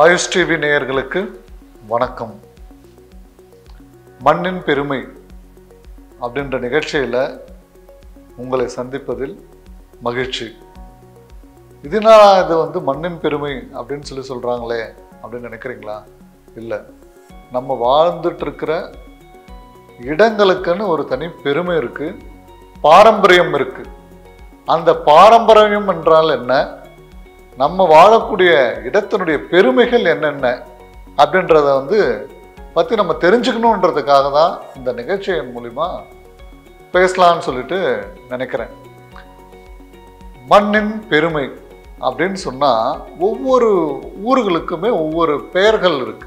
AYUSH TV நேயர்களுக்கு வணக்கம் மண்ணின் பெருமை அப்படின்ற நிகழ்ச்சியில் உங்களை சந்திப்பதில் மகிழ்ச்சி இதனால இது வந்து மண்ணின் பெருமை அப்படின்னு சொல்லி சொல்கிறாங்களே அப்படின்னு நினைக்கிறீங்களா இல்லை நம்ம வாழ்ந்துட்டு இருக்கிற இடங்களுக்குன்னு ஒரு தனி பெருமை இருக்கு பாரம்பரியம் இருக்கு அந்த பாரம்பரியம் என்றால் என்ன நம்ம வாழக்கூடிய இடத்தினுடைய பெருமைகள் என்னென்ன அப்படின்றத வந்து பற்றி நம்ம தெரிஞ்சுக்கணுன்றதுக்காக தான் இந்த நிகழ்ச்சியின் மூலிமா பேசலாம்னு சொல்லிட்டு நினைக்கிறேன் மண்ணின் பெருமை அப்படின்னு சொன்னால் ஒவ்வொரு ஊர்களுக்குமே ஒவ்வொரு பெயர்கள் இருக்கு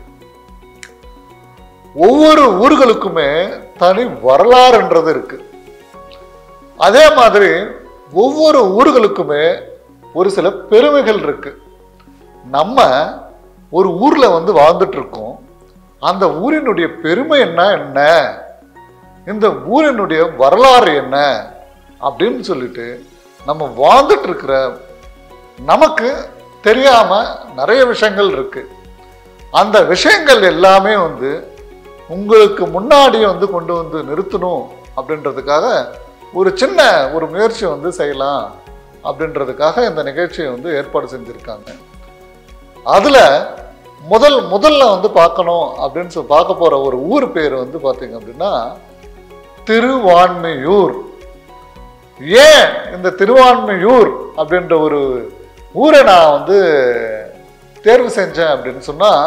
ஒவ்வொரு ஊர்களுக்குமே தனி வரலாறுன்றது இருக்கு அதே மாதிரி ஒவ்வொரு ஊர்களுக்குமே ஒரு சில பெருமைகள் இருக்கு நம்ம ஒரு ஊர்ல வந்து வாழ்ந்துட்டு இருக்கோம் அந்த ஊரினுடைய பெருமை என்ன என்ன இந்த ஊரினுடைய வரலாறு என்ன அப்படின்னு சொல்லிட்டு நம்ம வாழ்ந்துட்டு இருக்கிற நமக்கு தெரியாம நிறைய விஷயங்கள் இருக்கு அந்த விஷயங்கள் எல்லாமே வந்து உங்களுக்கு முன்னாடி வந்து கொண்டு வந்து நிறுத்தணும் அப்படின்றதுக்காக ஒரு சின்ன ஒரு முயற்சி வந்து செய்யலாம் அப்படின்றதுக்காக இந்த நிகழ்ச்சியை வந்து ஏற்பாடு செஞ்சுருக்காங்க அதில் முதல் முதல்ல வந்து பார்க்கணும் அப்படின்னு சொல்லி பார்க்க போகிற ஒரு ஊர் பேர் வந்து பார்த்தீங்க அப்படின்னா திருவான்மையூர் ஏன் இந்த திருவான்மையூர் அப்படின்ற ஒரு ஊரை நான் வந்து தேர்வு செஞ்சேன் அப்படின்னு சொன்னால்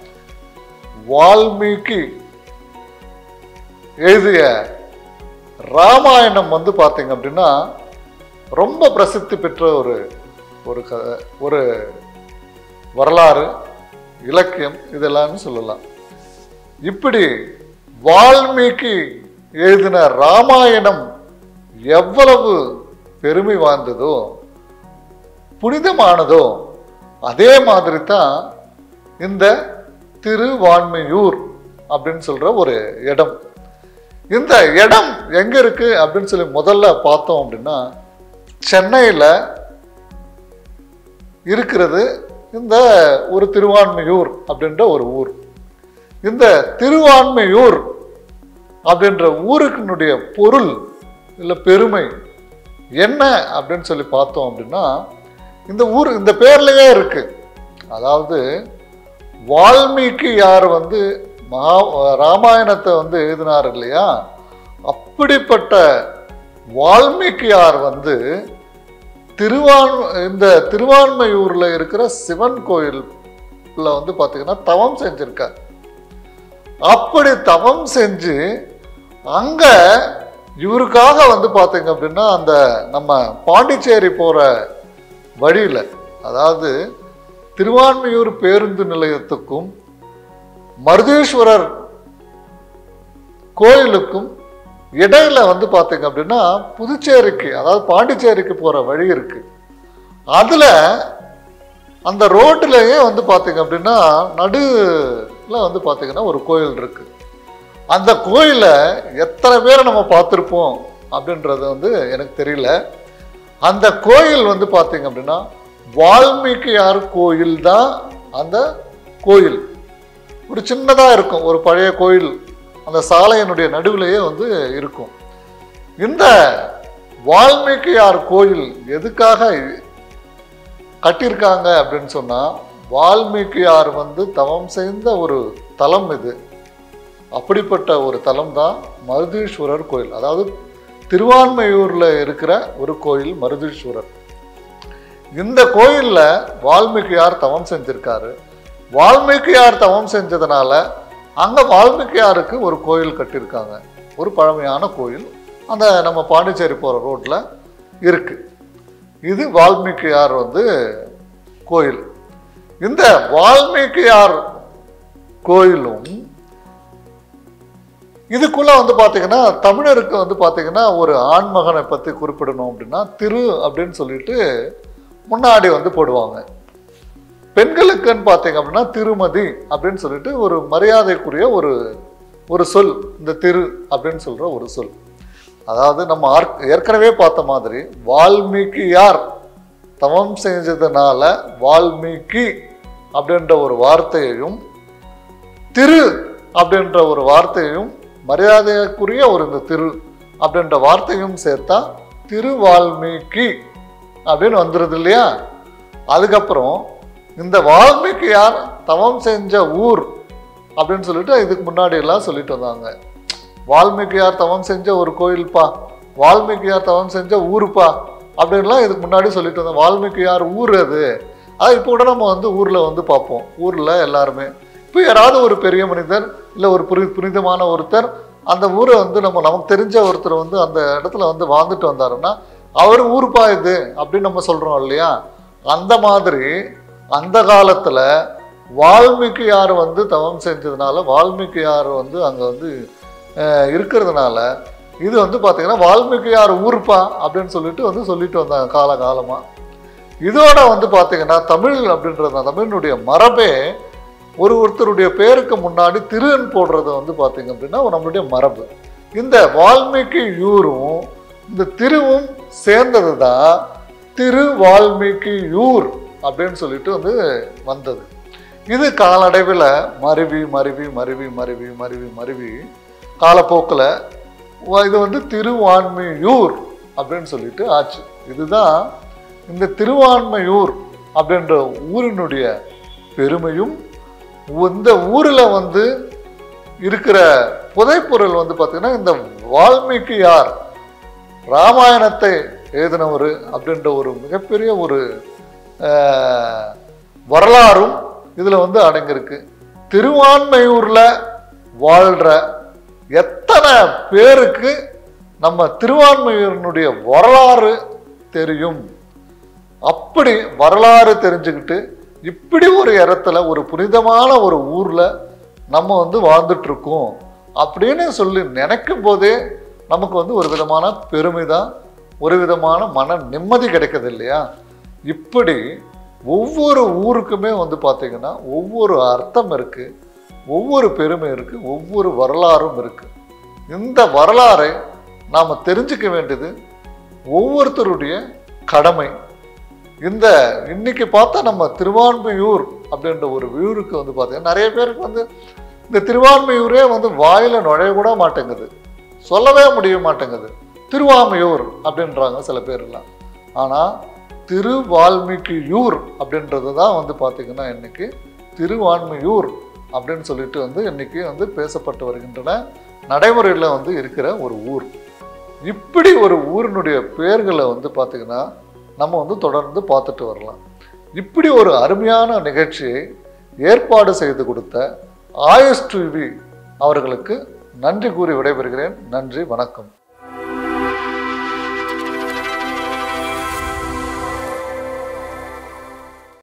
வால்மீகி எழுதிய ராமாயணம் வந்து பார்த்தீங்க அப்படின்னா ரொம்ப பிரசித்தி பெற்ற ஒரு ஒரு க ஒரு வரலாறு இலக்கியம் இதெல்லாம்னு சொல்லலாம் இப்படி வால்மீகி எழுதின ராமாயணம் எவ்வளவு பெருமை வாய்ந்ததோ புனிதமானதோ அதே மாதிரி தான் இந்த திருவான்மையூர் அப்படின்னு சொல்ற ஒரு இடம் இந்த இடம் எங்க இருக்கு அப்படின்னு சொல்லி முதல்ல பார்த்தோம் அப்படின்னா சென்னையில் இருக்கிறது இந்த ஒரு திருவான்மையூர் அப்படின்ற ஒரு ஊர் இந்த திருவான்மையூர் அப்படின்ற ஊருக்கினுடைய பொருள் இல்லை பெருமை என்ன அப்படின்னு சொல்லி பார்த்தோம் அப்படின்னா இந்த ஊர் இந்த பேர்லயே இருக்கு அதாவது வால்மீகி யார் வந்து மகா ராமாயணத்தை வந்து எழுதினார் இல்லையா அப்படிப்பட்ட வால்மீகியார் வந்து திருவான் இந்த திருவான்மையூர்ல இருக்கிற சிவன் கோயில்ல வந்து பார்த்தீங்கன்னா தவம் செஞ்சிருக்கார் அப்படி தவம் செஞ்சு அங்க இவருக்காக வந்து பார்த்தீங்க அப்படின்னா அந்த நம்ம பாண்டிச்சேரி போற வழியில அதாவது திருவான்மையூர் பேருந்து நிலையத்துக்கும் மருதேஸ்வரர் கோயிலுக்கும் இடையில வந்து பார்த்தீங்க அப்படின்னா புதுச்சேரிக்கு அதாவது பாண்டிச்சேரிக்கு போற வழி இருக்கு அதுல அந்த ரோட்டிலேயே வந்து பார்த்தீங்க அப்படின்னா நடுல வந்து பார்த்தீங்கன்னா ஒரு கோயில் இருக்கு அந்த கோயிலை எத்தனை பேரை நம்ம பார்த்துருப்போம் அப்படின்றது வந்து எனக்கு தெரியல அந்த கோயில் வந்து பார்த்தீங்க அப்படின்னா வால்மீகியார் கோயில் தான் அந்த கோயில் ஒரு சின்னதாக இருக்கும் ஒரு பழைய கோயில் அந்த சாலையினுடைய நடுவிலேயே வந்து இருக்கும் இந்த வால்மீகியார் கோயில் எதுக்காக கட்டியிருக்காங்க அப்படின்னு சொன்னால் வால்மீகியார் வந்து தவம் செய்த ஒரு தலம் இது அப்படிப்பட்ட ஒரு தலம் தான் மருதீஸ்வரர் கோயில் அதாவது திருவான்மையூரில் இருக்கிற ஒரு கோயில் மருதீஸ்வரர் இந்த கோயிலில் வால்மீகியார் தவம் செஞ்சிருக்காரு வால்மீகியார் தவம் செஞ்சதுனால அங்கே வால்மீகியாருக்கு ஒரு கோயில் கட்டியிருக்காங்க ஒரு பழமையான கோயில் அந்த நம்ம பாண்டிச்சேரி போகிற ரோட்டில் இருக்கு இது வால்மீகியார் வந்து கோயில் இந்த வால்மீகியார் கோயிலும் இதுக்குள்ள வந்து பார்த்தீங்கன்னா தமிழருக்கு வந்து பார்த்தீங்கன்னா ஒரு ஆண்மகனை பற்றி குறிப்பிடணும் அப்படின்னா திரு அப்படின்னு சொல்லிட்டு முன்னாடி வந்து போடுவாங்க பெண்களுக்குன்னு பார்த்தீங்க அப்படின்னா திருமதி அப்படின்னு சொல்லிட்டு ஒரு மரியாதைக்குரிய ஒரு ஒரு சொல் இந்த திரு அப்படின்னு சொல்ற ஒரு சொல் அதாவது நம்ம ஆர்க்- ஏற்கனவே பார்த்த மாதிரி வால்மீகி யார் தவம் செஞ்சதுனால வால்மீகி அப்படின்ற ஒரு வார்த்தையையும் திரு அப்படின்ற ஒரு வார்த்தையையும் மரியாதைக்குரிய ஒரு இந்த திரு அப்படின்ற வார்த்தையும் சேர்த்தா திருவால்மீகி அப்படின்னு வந்துருது இல்லையா அதுக்கப்புறம் இந்த வால்மீகி யார் தவம் செஞ்ச ஊர் அப்படின்னு சொல்லிட்டு இதுக்கு முன்னாடி எல்லாம் சொல்லிட்டு வந்தாங்க வால்மீகியார் தவம் செஞ்ச ஒரு கோயில்ப்பா வால்மீகியார் தவம் செஞ்ச ஊருப்பா அப்படின்லாம் இதுக்கு முன்னாடி சொல்லிட்டு வந்தோம் வால்மீகியார் ஊர் அது அது இப்போ கூட நம்ம வந்து ஊரில் வந்து பார்ப்போம் ஊரில் எல்லாருமே இப்போ யாராவது ஒரு பெரிய மனிதர் இல்லை ஒரு புரி புனிதமான ஒருத்தர் அந்த ஊரை வந்து நம்ம நமக்கு தெரிஞ்ச ஒருத்தர் வந்து அந்த இடத்துல வந்து வாழ்ந்துட்டு வந்தாருன்னா அவர் ஊருப்பா இது அப்படின்னு நம்ம சொல்கிறோம் இல்லையா அந்த மாதிரி அந்த காலத்தில் வால்மீகியார் வந்து தவம் செஞ்சதுனால வால்மீகியார் வந்து அங்கே வந்து அஹ், இருக்கிறதுனால இது வந்து பார்த்தீங்கன்னா வால்மீகியார் ஊர்ப்பா அப்படின்னு சொல்லிட்டு வந்து சொல்லிட்டு வந்தாங்க காலகாலமாக இதோட வந்து பார்த்தீங்கன்னா தமிழ் அப்படின்றது தான் தமிழினுடைய மரபே ஒரு ஒருத்தருடைய பேருக்கு முன்னாடி திருன்னு போடுறது வந்து பார்த்தீங்க அப்படின்னா நம்மளுடைய மரபு இந்த வால்மீகி யூரும் இந்த திருவும் சேர்ந்தது தான் திரு வால்மீகி யூர் அப்படின்னு சொல்லிட்டு வந்து வந்தது இது காலடைவில் மருவி மருவி மருவி மருவி மருவி மருவி காலப்போக்கில் இது வந்து திருவான்மையூர் அப்படின்னு சொல்லிட்டு ஆச்சு இதுதான் இந்த திருவான்மையூர் அப்படின்ற ஊரினுடைய பெருமையும் இந்த ஊரில் வந்து இருக்கிற புதைப்பொருள் வந்து பார்த்தீங்கன்னா இந்த வால்மீகி யார் ராமாயணத்தை எழுதினவர் அப்படின்ற ஒரு மிகப்பெரிய ஒரு ஆஹ், வரலாறும் இதில் வந்து அடங்கியிருக்கு திருவான்மையூரில் வாழ்கிற எத்தனை பேருக்கு நம்ம திருவான்மையூரினுடைய வரலாறு தெரியும் அப்படி வரலாறு தெரிஞ்சுக்கிட்டு இப்படி ஒரு இடத்துல ஒரு புனிதமான ஒரு ஊர்ல நம்ம வந்து வாழ்ந்துட்டு இருக்கோம் அப்படின்னு சொல்லி நினைக்கும் போதே நமக்கு வந்து ஒரு விதமான பெருமை தான் ஒரு விதமான மன நிம்மதி கிடைக்குது இல்லையா இப்படி ஒவ்வொரு ஊருக்குமே வந்து பார்த்தீங்கன்னா ஒவ்வொரு அர்த்தம் இருக்கு ஒவ்வொரு பெருமை இருக்கு ஒவ்வொரு வரலாறும் இருக்கு இந்த வரலாறை நாம் தெரிஞ்சுக்க வேண்டியது ஒவ்வொருத்தருடைய கடமை இந்த இன்னைக்கு பார்த்தா நம்ம திருவான்மையூர் அப்படின்ற ஒரு ஊருக்கு வந்து பார்த்தீங்கன்னா நிறைய பேருக்கு வந்து இந்த திருவான்மையூரே வந்து வாயில நுழைய கூட மாட்டேங்குது சொல்லவே முடிய மாட்டேங்குது திருவாமையூர் அப்படின்றாங்க சில பேர்லாம் ஆனால் திருவால்மீகியூர் அப்படின்றது தான் வந்து பார்த்தீங்கன்னா இன்னைக்கு திருவான்மையூர் அப்படின்னு சொல்லிட்டு வந்து இன்னைக்கு வந்து பேசப்பட்டு வருகின்றன நடைமுறையில் வந்து இருக்கிற ஒரு ஊர் இப்படி ஒரு ஊரினுடைய பெயர்களை வந்து பார்த்தீங்கன்னா நம்ம வந்து தொடர்ந்து பார்த்துட்டு வரலாம் இப்படி ஒரு அருமையான நிகழ்ச்சியை ஏற்பாடு செய்து கொடுத்த ஆயுஷ் டிவி அவர்களுக்கு நன்றி கூறி விடைபெறுகிறேன் நன்றி வணக்கம்